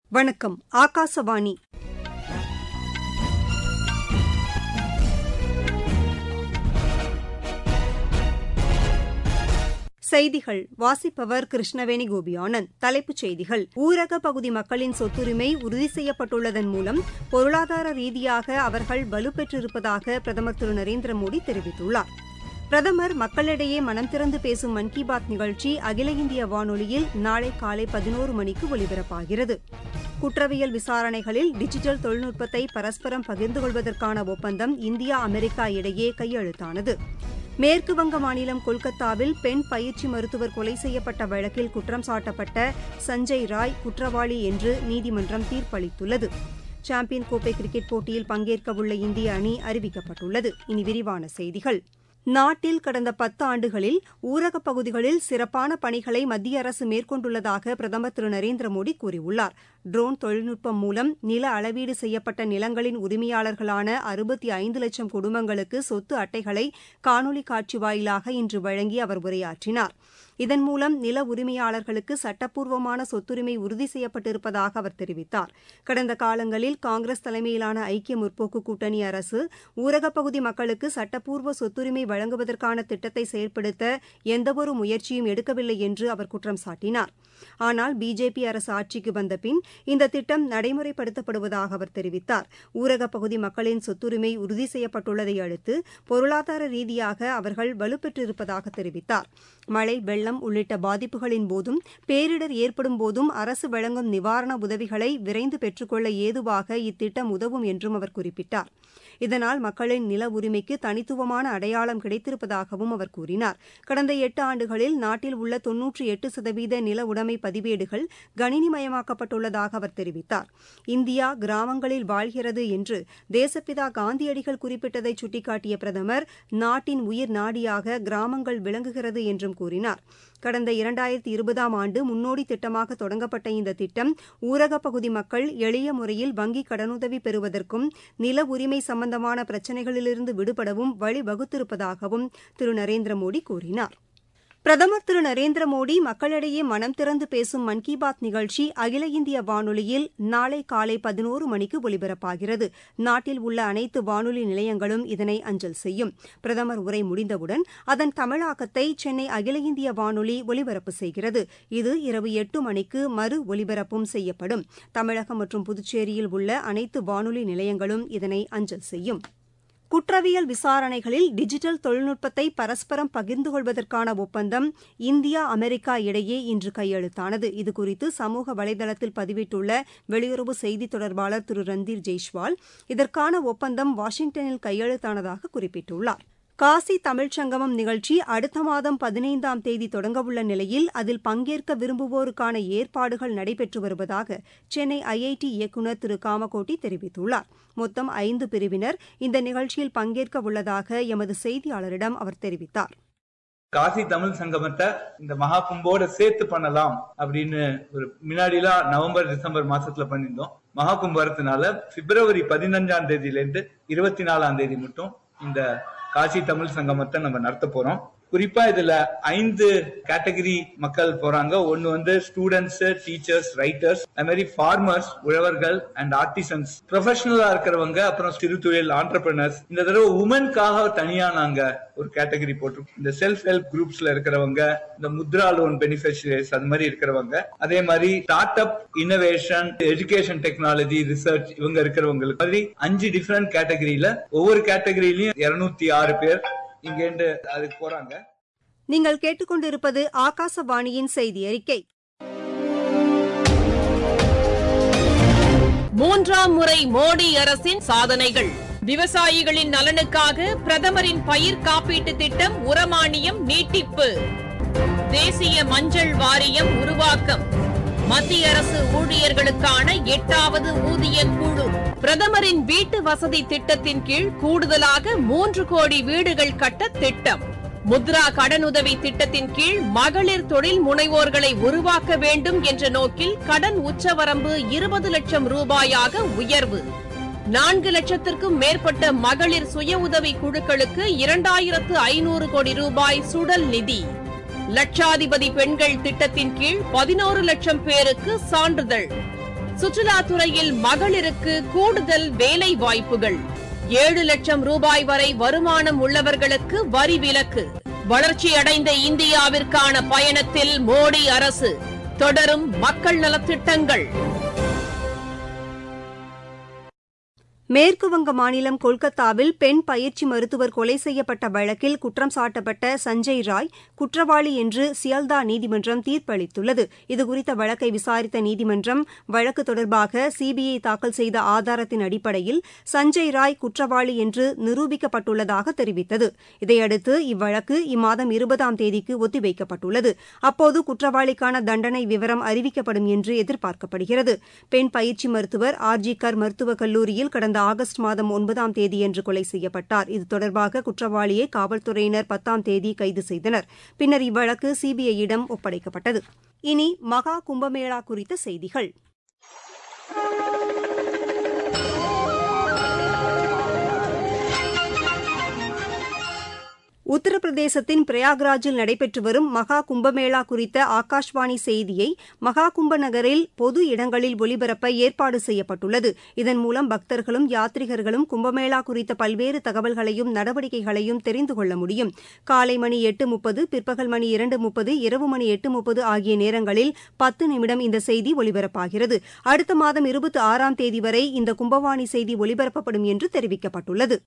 வணக்கம் ஆகாசவாணி செய்திகள் வாசிப்பவர் கிருஷ்ணவேணி கோபியானந்த் தலைப்புச் செய்திகள் ஊரக பகுதி மக்களின் சொத்துரிமை உறுதி செய்யப்பட்டுள்ளதன் மூலம் பொருளாதார ரீதியாக அவர்கள் வலுப்பெற்றிருப்பதாக பிரதமர் திரு நரேந்திர மோடி தெரிவித்துள்ளார் பிரதமர் மக்களிடையே மனம் திறந்து பேசும் மன் கி பாத் நிகழ்ச்சி அகில இந்திய வானொலியில் நாளை காலை பதினோரு மணிக்கு ஒலிபரப்பாகிறது குற்றவியல் விசாரணைகளில் டிஜிட்டல் தொழில்நுட்பத்தை பரஸ்பரம் பகிர்ந்து கொள்வதற்கான ஒப்பந்தம் இந்தியா அமெரிக்கா இடையே கையெழுத்தானது மேற்குவங்க மாநிலம் கொல்கத்தாவில் பெண் பயிற்சி மருத்துவர் கொலை செய்யப்பட்ட வழக்கில் குற்றம் சாட்டப்பட்ட சஞ்சய் ராய் குற்றவாளி என்று நீதிமன்றம் தீர்ப்பளித்துள்ளது சாம்பியன் கோப்பை கிரிக்கெட் போட்டியில் பங்கேற்கவுள்ள இந்திய அணி அறிவிக்கப்பட்டுள்ளது இனி விரிவான செய்திகள் நாட்டில் கடந்த பத்து ஆண்டுகளில் ஊரகப் பகுதிகளில் சிறப்பான பணிகளை மத்திய அரசு மேற்கொண்டுள்ளதாக பிரதமர் திரு நரேந்திர மோடி கூறியுள்ளார் ட்ரோன் தொழில்நுட்பம் மூலம் நில அளவீடு செய்யப்பட்ட நிலங்களின் உரிமையாளர்களான அறுபத்தி ஐந்து லட்சம் குடும்பங்களுக்கு சொத்து அட்டைகளை காணொலி காட்சி வாயிலாக இன்று வழங்கி அவர் உரையாற்றினார் இதன் மூலம் நில உரிமையாளர்களுக்கு சட்டப்பூர்வமான சொத்துரிமை உறுதி செய்யப்பட்டிருப்பதாக அவர் தெரிவித்தார் கடந்த காலங்களில் காங்கிரஸ் தலைமையிலான ஐக்கிய முற்போக்கு கூட்டணி அரசு ஊரகப் பகுதி மக்களுக்கு சட்டப்பூர்வ சொத்துரிமை வழங்குவதற்கான திட்டத்தை செயல்படுத்த எந்தவொரு முயற்சியும் எடுக்கவில்லை என்று அவர் குற்றம் சாட்டினார் ஆனால் பிஜேபி அரசு ஆட்சிக்கு வந்த பின் இந்த திட்டம் நடைமுறைப்படுத்தப்படுவதாக அவர் தெரிவித்தார் ஊரகப் பகுதி மக்களின் சொத்துரிமை உறுதி செய்யப்பட்டுள்ளதை அடுத்து பொருளாதார ரீதியாக அவர்கள் வலுப்பெற்றிருப்பதாக தெரிவித்தார் மழை வெள்ளம் உள்ளிட்ட பாதிப்புகளின் போதும் பேரிடர் ஏற்படும் போதும் அரசு வழங்கும் நிவாரண உதவிகளை விரைந்து பெற்றுக்கொள்ள ஏதுவாக இத்திட்டம் உதவும் என்றும் அவர் குறிப்பிட்டார் இதனால் மக்களின் நில உரிமைக்கு தனித்துவமான அடையாளம் கிடைத்திருப்பதாகவும் அவர் கூறினார் கடந்த எட்டு ஆண்டுகளில் நாட்டில் உள்ள தொன்னூற்றி எட்டு சதவீத நில உடைமை பதிவேடுகள் கணினிமயமாக்கப்பட்டுள்ளதாக அவர் தெரிவித்தார் இந்தியா கிராமங்களில் வாழ்கிறது என்று தேசப்பிதா காந்தியடிகள் குறிப்பிட்டதை சுட்டிக்காட்டிய பிரதமர் நாட்டின் உயிர் நாடியாக கிராமங்கள் விளங்குகிறது என்றும் கூறினார் கடந்த இரண்டாயிரத்தி இருபதாம் ஆண்டு முன்னோடி திட்டமாக தொடங்கப்பட்ட இந்த திட்டம் ஊரகப் பகுதி மக்கள் எளிய முறையில் வங்கிக் கடனுதவி பெறுவதற்கும் நில உரிமை சம்பந்தமான பிரச்சினைகளிலிருந்து விடுபடவும் வழிவகுத்திருப்பதாகவும் திரு நரேந்திர மோடி கூறினார் பிரதமர் திரு நரேந்திர மோடி மக்களிடையே மனம் திறந்து பேசும் மன் கி பாத் நிகழ்ச்சி அகில இந்திய வானொலியில் நாளை காலை பதினோரு மணிக்கு ஒலிபரப்பாகிறது நாட்டில் உள்ள அனைத்து வானொலி நிலையங்களும் இதனை அஞ்சல் செய்யும் பிரதமர் உரை முடிந்தவுடன் அதன் தமிழாக்கத்தை சென்னை அகில இந்திய வானொலி ஒலிபரப்பு செய்கிறது இது இரவு எட்டு மணிக்கு மறு ஒலிபரப்பும் செய்யப்படும் தமிழகம் மற்றும் புதுச்சேரியில் உள்ள அனைத்து வானொலி நிலையங்களும் இதனை அஞ்சல் செய்யும் குற்றவியல் விசாரணைகளில் டிஜிட்டல் தொழில்நுட்பத்தை பரஸ்பரம் பகிர்ந்து கொள்வதற்கான ஒப்பந்தம் இந்தியா அமெரிக்கா இடையே இன்று கையெழுத்தானது இதுகுறித்து சமூக வலைதளத்தில் பதிவிட்டுள்ள வெளியுறவு செய்தி தொடர்பாளர் திரு ரந்தீர் ஜெய்ஷ்வால் இதற்கான ஒப்பந்தம் வாஷிங்டனில் கையெழுத்தானதாக குறிப்பிட்டுள்ளார் காசி தமிழ்ச் சங்கமம் நிகழ்ச்சி அடுத்த மாதம் பதினைந்தாம் தேதி தொடங்கவுள்ள நிலையில் அதில் பங்கேற்க விரும்புவோருக்கான ஏற்பாடுகள் நடைபெற்று வருவதாக சென்னை ஐஐடி இயக்குநர் திரு காமகோட்டி தெரிவித்துள்ளார் மொத்தம் ஐந்து பிரிவினர் இந்த நிகழ்ச்சியில் பங்கேற்க உள்ளதாக எமது செய்தியாளரிடம் அவர் தெரிவித்தார் காசி தமிழ் சங்கமத்தை இந்த மகா கும்போட சேர்த்து பண்ணலாம் அப்படின்னு ஒரு முன்னாடிலாம் நவம்பர் டிசம்பர் மாசத்துல பண்ணியிருந்தோம் மகா கும்பம் வரதுனால பிப்ரவரி பதினஞ்சாம் தேதியில இருந்து இருபத்தி நாலாம் தேதி மட்டும் இந்த காசி தமிழ் சங்கமத்தை நம்ம நடத்த போறோம் குறிப்பா இதுல ஐந்து கேட்டகரி மக்கள் போறாங்க ஒன்னு வந்து ஸ்டூடெண்ட்ஸ் டீச்சர்ஸ் ரைட்டர்ஸ் அது மாதிரி ஃபார்மர்ஸ் உழவர்கள் அண்ட் ஆர்டிசன்ஸ் ப்ரொஃபஷனலா இருக்கிறவங்க அப்புறம் சிறு தொழில் ஆண்டர்பிரினர்ஸ் இந்த தடவை உமனுக்காக தனியா நாங்க ஒரு கேட்டகரி போட்டிருக்கோம் இந்த செல்ஃப் ஹெல்ப் குரூப்ஸ்ல இருக்கிறவங்க இந்த முத்ரா லோன் பெனிஃபிஷரிஸ் அது மாதிரி இருக்கிறவங்க அதே மாதிரி start up innovation education technology research இவங்க இருக்கிறவங்களுக்கு மாதிரி அஞ்சு டிஃபரெண்ட் கேட்டகரியில ஒவ்வொரு கேட்டகரியிலயும் இருநூத்தி ஆறு பேர் இங்கேருந்து அதுக்கு போறாங்க நீங்கள் கேட்டுக்கொண்டிருப்பது ஆகாசவாணியின் செய்தி அறிக்கை மூன்றாம் முறை மோடி அரசின் சாதனைகள் விவசாயிகளின் நலனுக்காக பிரதமரின் பயிர் காப்பீட்டு திட்டம் உரமானியம் நீட்டிப்பு தேசிய மஞ்சள் வாரியம் உருவாக்கம் மத்திய அரசு ஊழியர்களுக்கான எட்டாவது ஊதிய குழு பிரதமரின் வீட்டு வசதி திட்டத்தின் கீழ் கூடுதலாக மூன்று கோடி வீடுகள் கட்ட திட்டம் முத்ரா கடனுதவி திட்டத்தின் கீழ் மகளிர் தொழில் முனைவோர்களை உருவாக்க வேண்டும் என்ற நோக்கில் கடன் உச்சவரம்பு இருபது லட்சம் ரூபாயாக உயர்வு நான்கு லட்சத்திற்கும் மேற்பட்ட மகளிர் சுய உதவி குழுக்களுக்கு இரண்டாயிரத்து ஐநூறு கோடி ரூபாய் சுடல் நிதி லட்சாதிபதி பெண்கள் திட்டத்தின் கீழ் பதினோரு லட்சம் பேருக்கு சான்றிதழ் சுற்றுலாத்துறையில் மகளிருக்கு கூடுதல் வேலை வாய்ப்புகள் ஏழு லட்சம் ரூபாய் வரை வருமானம் உள்ளவர்களுக்கு வரி விலக்கு வளர்ச்சியடைந்த இந்தியாவிற்கான பயணத்தில் மோடி அரசு தொடரும் மக்கள் நலத்திட்டங்கள் மேற்குவங்க மாநிலம் கொல்கத்தாவில் பெண் பயிற்சி மருத்துவர் கொலை செய்யப்பட்ட வழக்கில் குற்றம் சாட்டப்பட்ட சஞ்சய் ராய் குற்றவாளி என்று சியல்தா நீதிமன்றம் தீர்ப்பளித்துள்ளது இதுகுறித்த வழக்கை விசாரித்த நீதிமன்றம் வழக்கு தொடர்பாக சிபிஐ தாக்கல் செய்த ஆதாரத்தின் அடிப்படையில் சஞ்சய் ராய் குற்றவாளி என்று நிரூபிக்கப்பட்டுள்ளதாக தெரிவித்தது இதையடுத்து இவ்வழக்கு இம்மாதம் இருபதாம் தேதிக்கு ஒத்திவைக்கப்பட்டுள்ளது அப்போது குற்றவாளிக்கான தண்டனை விவரம் அறிவிக்கப்படும் என்று எதிர்பார்க்கப்படுகிறது பெண் பயிற்சி மருத்துவர் ஆர் ஜி கர் மருத்துவக் கல்லூரியில் கடந்த ஆகஸ்ட் மாதம் ஒன்பதாம் தேதியன்று கொலை செய்யப்பட்டார் இது தொடர்பாக குற்றவாளியை காவல்துறையினர் பத்தாம் தேதி கைது செய்தனர் பின்னர் இவ்வழக்கு சிபிஐயிடம் ஒப்படைக்கப்பட்டது இனி மகா கும்பமேளா குறித்த செய்திகள் உத்தரப்பிரதேசத்தின் பிரயாக்ராஜில் நடைபெற்று வரும் மகா கும்பமேளா குறித்த ஆகாஷ்வாணி செய்தியை மகா கும்ப நகரில் பொது இடங்களில் ஒலிபரப்ப ஏற்பாடு செய்யப்பட்டுள்ளது இதன் மூலம் பக்தர்களும் யாத்ரிகர்களும் கும்பமேளா குறித்த பல்வேறு தகவல்களையும் நடவடிக்கைகளையும் தெரிந்து கொள்ள முடியும் காலை மணி எட்டு முப்பது பிற்பகல் மணி இரண்டு முப்பது இரவு மணி எட்டு முப்பது ஆகிய நேரங்களில் பத்து நிமிடம் இந்த செய்தி ஒலிபரப்பாகிறது அடுத்த மாதம் இருபத்தி ஆறாம் தேதி வரை இந்த கும்பவாணி செய்தி ஒலிபரப்பப்படும் என்று தெரிவிக்கப்பட்டுள்ளது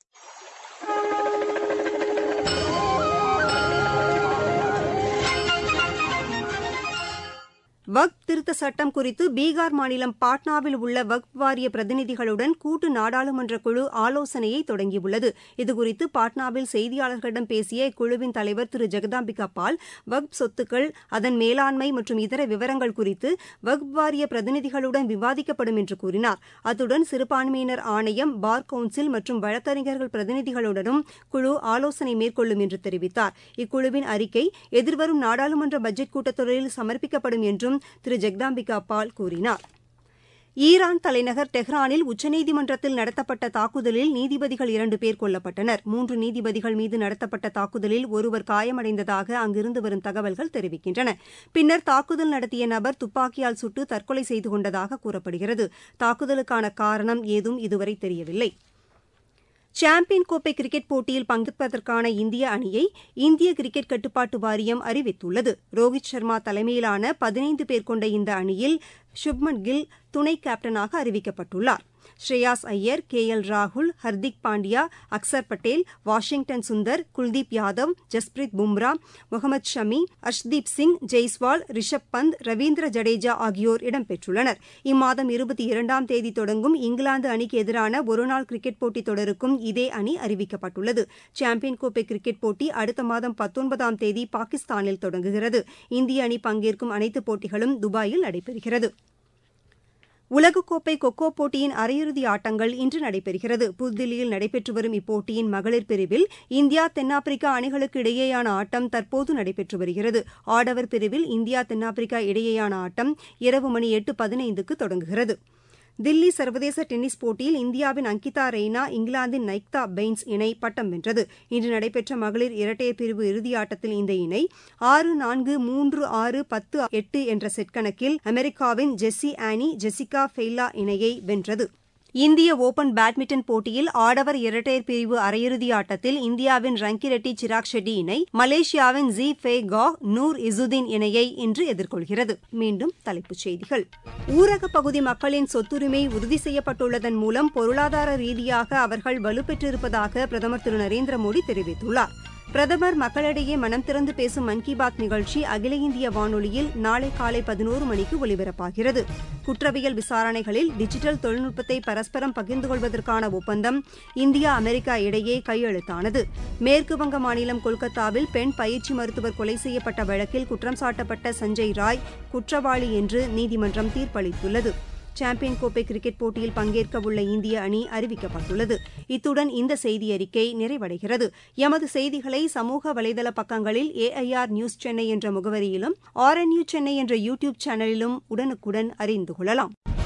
வக்ப் திருத்த சட்டம் குறித்து பீகார் மாநிலம் பாட்னாவில் உள்ள வக்ப் வாரிய பிரதிநிதிகளுடன் கூட்டு நாடாளுமன்ற குழு ஆலோசனையை தொடங்கியுள்ளது இதுகுறித்து பாட்னாவில் செய்தியாளர்களிடம் பேசிய இக்குழுவின் தலைவர் திரு ஜெகதாம்பிகா பால் வக்ப் சொத்துக்கள் அதன் மேலாண்மை மற்றும் இதர விவரங்கள் குறித்து வக்ப் வாரிய பிரதிநிதிகளுடன் விவாதிக்கப்படும் என்று கூறினார் அத்துடன் சிறுபான்மையினர் ஆணையம் பார் கவுன்சில் மற்றும் வழக்கறிஞர்கள் பிரதிநிதிகளுடனும் குழு ஆலோசனை மேற்கொள்ளும் என்று தெரிவித்தார் இக்குழுவின் அறிக்கை எதிர்வரும் நாடாளுமன்ற பட்ஜெட் கூட்டத்தொடரில் சமர்ப்பிக்கப்படும் என்றும் திரு ஜெக்தாம்பிகா பால் கூறினார் ஈரான் தலைநகர் டெஹ்ரானில் உச்சநீதிமன்றத்தில் நடத்தப்பட்ட தாக்குதலில் நீதிபதிகள் இரண்டு பேர் கொல்லப்பட்டனர் மூன்று நீதிபதிகள் மீது நடத்தப்பட்ட தாக்குதலில் ஒருவர் காயமடைந்ததாக அங்கிருந்து வரும் தகவல்கள் தெரிவிக்கின்றன பின்னர் தாக்குதல் நடத்திய நபர் துப்பாக்கியால் சுட்டு தற்கொலை செய்து கொண்டதாக கூறப்படுகிறது தாக்குதலுக்கான காரணம் ஏதும் இதுவரை தெரியவில்லை சாம்பியன் கோப்பை கிரிக்கெட் போட்டியில் பங்கேற்பதற்கான இந்திய அணியை இந்திய கிரிக்கெட் கட்டுப்பாட்டு வாரியம் அறிவித்துள்ளது ரோஹித் சர்மா தலைமையிலான பதினைந்து பேர் கொண்ட இந்த அணியில் சுப்மன் கில் துணை கேப்டனாக அறிவிக்கப்பட்டுள்ளார் ஸ்ரேயாஸ் ஐயர் கே எல் ராகுல் ஹர்திக் பாண்டியா அக்சர் பட்டேல் வாஷிங்டன் சுந்தர் குல்தீப் யாதவ் ஜஸ்பிரித் பும்ரா முகமது ஷமி அர்ஷ்தீப் சிங் ஜெய்ஸ்வால் ரிஷப் பந்த் ரவீந்திர ஜடேஜா ஆகியோர் இடம்பெற்றுள்ளனர் இம்மாதம் இருபத்தி இரண்டாம் தேதி தொடங்கும் இங்கிலாந்து அணிக்கு எதிரான ஒருநாள் கிரிக்கெட் போட்டித் தொடருக்கும் இதே அணி அறிவிக்கப்பட்டுள்ளது சாம்பியன் கோப்பை கிரிக்கெட் போட்டி அடுத்த மாதம் பத்தொன்பதாம் தேதி பாகிஸ்தானில் தொடங்குகிறது இந்திய அணி பங்கேற்கும் அனைத்து போட்டிகளும் துபாயில் நடைபெறுகிறது உலகக்கோப்பை கொக்கோ போட்டியின் அரையிறுதி ஆட்டங்கள் இன்று நடைபெறுகிறது புதுதில்லியில் நடைபெற்று வரும் இப்போட்டியின் மகளிர் பிரிவில் இந்தியா தென்னாப்பிரிக்கா அணிகளுக்கு இடையேயான ஆட்டம் தற்போது நடைபெற்று வருகிறது ஆடவர் பிரிவில் இந்தியா தென்னாப்பிரிக்கா இடையேயான ஆட்டம் இரவு மணி எட்டு பதினைந்துக்கு தொடங்குகிறது தில்லி சர்வதேச டென்னிஸ் போட்டியில் இந்தியாவின் அங்கிதா ரெய்னா இங்கிலாந்தின் நைக்தா பெயின்ஸ் இணை பட்டம் வென்றது இன்று நடைபெற்ற மகளிர் இரட்டையர் பிரிவு இறுதியாட்டத்தில் இந்த இணை ஆறு நான்கு மூன்று ஆறு பத்து எட்டு என்ற செட் கணக்கில் அமெரிக்காவின் ஜெஸ்ஸி ஆனி ஜெசிகா ஃபெய்லா இணையை வென்றது இந்திய ஓபன் பேட்மிண்டன் போட்டியில் ஆடவர் இரட்டையர் பிரிவு அரையிறுதி ஆட்டத்தில் இந்தியாவின் ரங்கிரெட்டி சிராக் ஷெட்டி இணை மலேசியாவின் ஜி ஃபே கா நூர் இசுதீன் இணையை இன்று எதிர்கொள்கிறது மீண்டும் தலைப்புச் செய்திகள் ஊரகப் பகுதி மக்களின் சொத்துரிமை உறுதி செய்யப்பட்டுள்ளதன் மூலம் பொருளாதார ரீதியாக அவர்கள் வலுப்பெற்றிருப்பதாக பிரதமர் திரு நரேந்திர மோடி தெரிவித்துள்ளார் பிரதமர் மக்களிடையே மனம் திறந்து பேசும் மன் கி பாத் நிகழ்ச்சி அகில இந்திய வானொலியில் நாளை காலை பதினோரு மணிக்கு ஒலிபரப்பாகிறது குற்றவியல் விசாரணைகளில் டிஜிட்டல் தொழில்நுட்பத்தை பரஸ்பரம் பகிர்ந்து கொள்வதற்கான ஒப்பந்தம் இந்தியா அமெரிக்கா இடையே கையெழுத்தானது மேற்குவங்க மாநிலம் கொல்கத்தாவில் பெண் பயிற்சி மருத்துவர் கொலை செய்யப்பட்ட வழக்கில் குற்றம் சாட்டப்பட்ட சஞ்சய் ராய் குற்றவாளி என்று நீதிமன்றம் தீர்ப்பளித்துள்ளது சாம்பியன் கோப்பை கிரிக்கெட் போட்டியில் பங்கேற்க உள்ள இந்திய அணி அறிவிக்கப்பட்டுள்ளது இத்துடன் இந்த செய்தி அறிக்கை நிறைவடைகிறது எமது செய்திகளை சமூக வலைதள பக்கங்களில் ஏஐஆர் நியூஸ் சென்னை என்ற முகவரியிலும் ஆர்என்யூ சென்னை என்ற யூ டியூப் சேனலிலும் உடனுக்குடன் அறிந்து கொள்ளலாம்